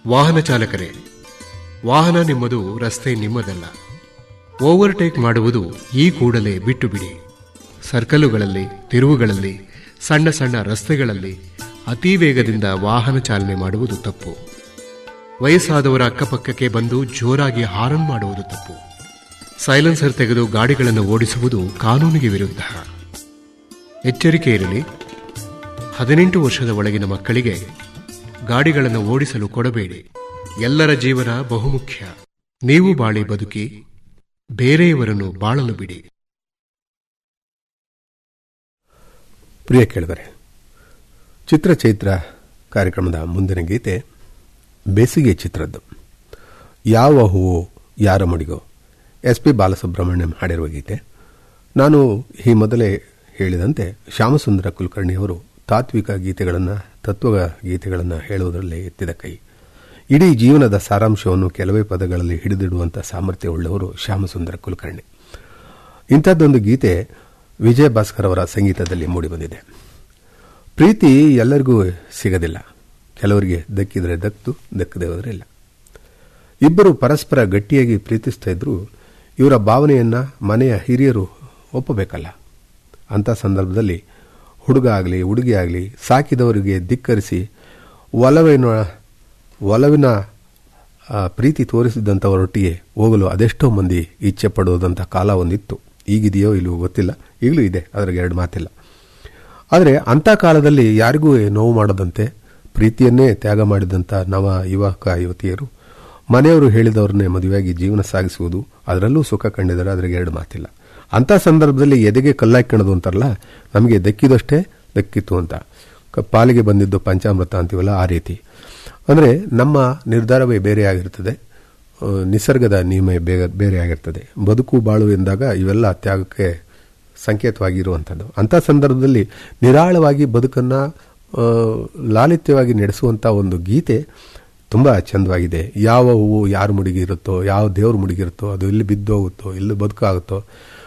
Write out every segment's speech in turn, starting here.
ವಾಹನ ಚಾಲಕರೇ ವಾಹನ ನಿಮ್ಮದು ರಸ್ತೆ ನಿಮ್ಮದಲ್ಲ ಓವರ್ಟೇಕ್ ಮಾಡುವುದು ಈ ಕೂಡಲೇ ಬಿಟ್ಟು ಬಿಡಿ ಸರ್ಕಲುಗಳಲ್ಲಿ ತಿರುವುಗಳಲ್ಲಿ ಸಣ್ಣ ಸಣ್ಣ ರಸ್ತೆಗಳಲ್ಲಿ ಅತಿ ವೇಗದಿಂದ ವಾಹನ ಚಾಲನೆ ಮಾಡುವುದು ತಪ್ಪು ವಯಸ್ಸಾದವರ ಅಕ್ಕಪಕ್ಕಕ್ಕೆ ಬಂದು ಜೋರಾಗಿ ಹಾರನ್ ಮಾಡುವುದು ತಪ್ಪು ಸೈಲೆನ್ಸರ್ ತೆಗೆದು ಗಾಡಿಗಳನ್ನು ಓಡಿಸುವುದು ಕಾನೂನಿಗೆ ವಿರುದ್ಧ ಎಚ್ಚರಿಕೆ ಇರಲಿ ಹದಿನೆಂಟು ವರ್ಷದ ಒಳಗಿನ ಮಕ್ಕಳಿಗೆ ಗಾಡಿಗಳನ್ನು ಓಡಿಸಲು ಕೊಡಬೇಡಿ ಎಲ್ಲರ ಜೀವನ ಬಹುಮುಖ್ಯ ನೀವು ಬಾಳಿ ಬದುಕಿ ಬೇರೆಯವರನ್ನು ಬಾಳಲು ಬಿಡಿ ಪ್ರಿಯ ಕೇಳಿದರೆ ಚಿತ್ರಚೈತ್ರ ಕಾರ್ಯಕ್ರಮದ ಮುಂದಿನ ಗೀತೆ ಬೇಸಿಗೆ ಚಿತ್ರದ್ದು ಯಾವ ಹೂವು ಯಾರ ಮುಡಿಗೋ ಎಸ್ ಪಿ ಬಾಲಸುಬ್ರಹ್ಮಣ್ಯಂ ಹಾಡಿರುವ ಗೀತೆ ನಾನು ಈ ಮೊದಲೇ ಹೇಳಿದಂತೆ ಶ್ಯಾಮಸುಂದರ ಕುಲಕರ್ಣಿಯವರು ತಾತ್ವಿಕ ಗೀತೆಗಳನ್ನು ತತ್ವ ಗೀತೆಗಳನ್ನು ಹೇಳುವುದರಲ್ಲಿ ಎತ್ತಿದ ಕೈ ಇಡೀ ಜೀವನದ ಸಾರಾಂಶವನ್ನು ಕೆಲವೇ ಪದಗಳಲ್ಲಿ ಹಿಡಿದಿಡುವಂಥ ಸಾಮರ್ಥ್ಯವುಳ್ಳವರು ಶ್ಯಾಮಸುಂದರ ಕುಲಕರ್ಣಿ ಇಂಥದ್ದೊಂದು ಗೀತೆ ವಿಜಯ ಭಾಸ್ಕರ್ ಅವರ ಸಂಗೀತದಲ್ಲಿ ಮೂಡಿಬಂದಿದೆ ಪ್ರೀತಿ ಎಲ್ಲರಿಗೂ ಸಿಗದಿಲ್ಲ ಕೆಲವರಿಗೆ ದಕ್ಕಿದರೆ ದಕ್ತು ದಕ್ಕದೆ ಹೋದರೆ ಇಲ್ಲ ಇಬ್ಬರು ಪರಸ್ಪರ ಗಟ್ಟಿಯಾಗಿ ಪ್ರೀತಿಸ್ತಾ ಇದ್ರು ಇವರ ಭಾವನೆಯನ್ನ ಮನೆಯ ಹಿರಿಯರು ಒಪ್ಪಬೇಕಲ್ಲ ಅಂಥ ಸಂದರ್ಭದಲ್ಲಿ ಹುಡುಗ ಆಗಲಿ ಹುಡುಗಿ ಆಗಲಿ ಸಾಕಿದವರಿಗೆ ಧಿಕ್ಕರಿಸಿ ಒಲವಿನ ಒಲವಿನ ಆ, ಪ್ರೀತಿ ತೋರಿಸಿದಂಥವರೊಟ್ಟಿಗೆ ಹೋಗಲು ಅದೆಷ್ಟೋ ಮಂದಿ ಇಚ್ಛೆ ಪಡುವುದಂಥ ಕಾಲ ಒಂದಿತ್ತು ಈಗಿದೆಯೋ ಇಲ್ಲವೋ ಗೊತ್ತಿಲ್ಲ ಈಗಲೂ ಇದೆ ಅದ್ರಾಗೆ ಎರಡು ಮಾತಿಲ್ಲ ಆದರೆ ಅಂಥ ಕಾಲದಲ್ಲಿ ಯಾರಿಗೂ ನೋವು ಮಾಡದಂತೆ ಪ್ರೀತಿಯನ್ನೇ ತ್ಯಾಗ ಮಾಡಿದಂಥ ನವ ಯುವಕ ಯುವತಿಯರು ಮನೆಯವರು ಹೇಳಿದವ್ರನ್ನೇ ಮದುವೆಯಾಗಿ ಜೀವನ ಸಾಗಿಸುವುದು ಅದರಲ್ಲೂ ಸುಖ ಕಂಡಿದ್ದಾರೆ ಅದ್ರಾಗೆ ಎರಡು ಮಾತಿಲ್ಲ ಅಂಥ ಸಂದರ್ಭದಲ್ಲಿ ಎದೆಗೆ ಕಲ್ಲಾಕಣದು ಅಂತಾರಲ್ಲ ನಮಗೆ ದಕ್ಕಿದಷ್ಟೇ ದಕ್ಕಿತ್ತು ಅಂತ ಕ- ಪಾಲಿಗೆ ಬಂದಿದ್ದು ಪಂಚಾಮೃತ ಅಂತೀವಲ್ಲ ಆ ರೀತಿ ಅಂದರೆ ನಮ್ಮ ನಿರ್ಧಾರವೇ ಬೇರೆಯಾಗಿರ್ತದೆ ಆ, ನಿಸರ್ಗದ ನಿಯಮ ಬೇಗ ಬೇರೆಯಾಗಿರ್ತದೆ ಬದುಕು ಬಾಳು ಎಂದಾಗ ಇವೆಲ್ಲ ತ್ಯಾಗಕ್ಕೆ ಸಂಕೇತವಾಗಿರುವಂಥದ್ದು ಅಂಥ ಸಂದರ್ಭದಲ್ಲಿ ನಿರಾಳವಾಗಿ ಬದುಕನ್ನು ಆ, ಲಾಲಿತ್ಯವಾಗಿ ನಡೆಸುವಂಥ ಒಂದು ಗೀತೆ ತುಂಬ ಚಂದವಾಗಿದೆ ಯಾವ ಹೂವು ಯಾರು ಮುಡಿಗಿರುತ್ತೋ ಯಾವ ದೇವ್ರ ಮುಡಿಗಿರುತ್ತೋ ಅದು ಎಲ್ಲಿ ಬಿದ್ದೋಗುತ್ತೋ ಎಲ್ಲಿ ಬದುಕಾಗುತ್ತೋ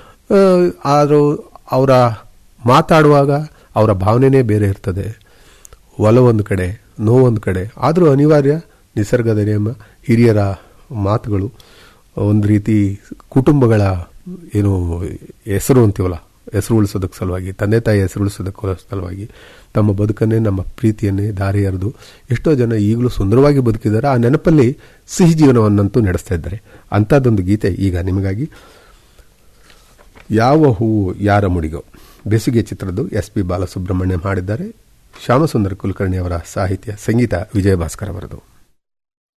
ಆದರೂ ಅವರ ಮಾತಾಡುವಾಗ ಅವರ ಭಾವನೆನೇ ಬೇರೆ ಇರ್ತದೆ ಒಲವೊಂದು ಕಡೆ ನೋವೊಂದು ಕಡೆ ಆದರೂ ಅನಿವಾರ್ಯ ನಿಸರ್ಗದ ನಿಯಮ ಹಿರಿಯರ ಮಾತುಗಳು ಒಂದು ರೀತಿ ಕುಟುಂಬಗಳ ಏನು ಹೆಸರು ಅಂತೀವಲ್ಲ ಹೆಸರು ಉಳಿಸೋದಕ್ಕೆ ಸಲುವಾಗಿ ತಂದೆ ತಾಯಿ ಹೆಸರು ಉಳಿಸೋದಕ್ಕೆ ಸಲುವಾಗಿ ತಮ್ಮ ಬದುಕನ್ನೇ ನಮ್ಮ ಪ್ರೀತಿಯನ್ನೇ ದಾರಿ ಎರೆದು ಎಷ್ಟೋ ಜನ ಈಗಲೂ ಸುಂದರವಾಗಿ ಬದುಕಿದ್ದಾರೆ ಆ ನೆನಪಲ್ಲಿ ಸಿಹಿ ಜೀವನವನ್ನಂತೂ ನಡೆಸ್ತಾ ಇದ್ದಾರೆ ಅಂಥದ್ದೊಂದು ಗೀತೆ ಈಗ ನಿಮಗಾಗಿ ಯಾವ ಹೂವು ಯಾರ ಮುಡಿಗೋ ಬೇಸಿಗೆ ಚಿತ್ರದ್ದು ಎಸ್ ಪಿ ಬಾಲಸುಬ್ರಹ್ಮಣ್ಯಂ ಹಾಡಿದ್ದಾರೆ ಶ್ಯಾಮಸುಂದರ ಕುಲಕರ್ಣಿ ಅವರ ಸಾಹಿತ್ಯ ಸಂಗೀತ ವಿಜಯ ಭಾಸ್ಕರ್ ಅವರದು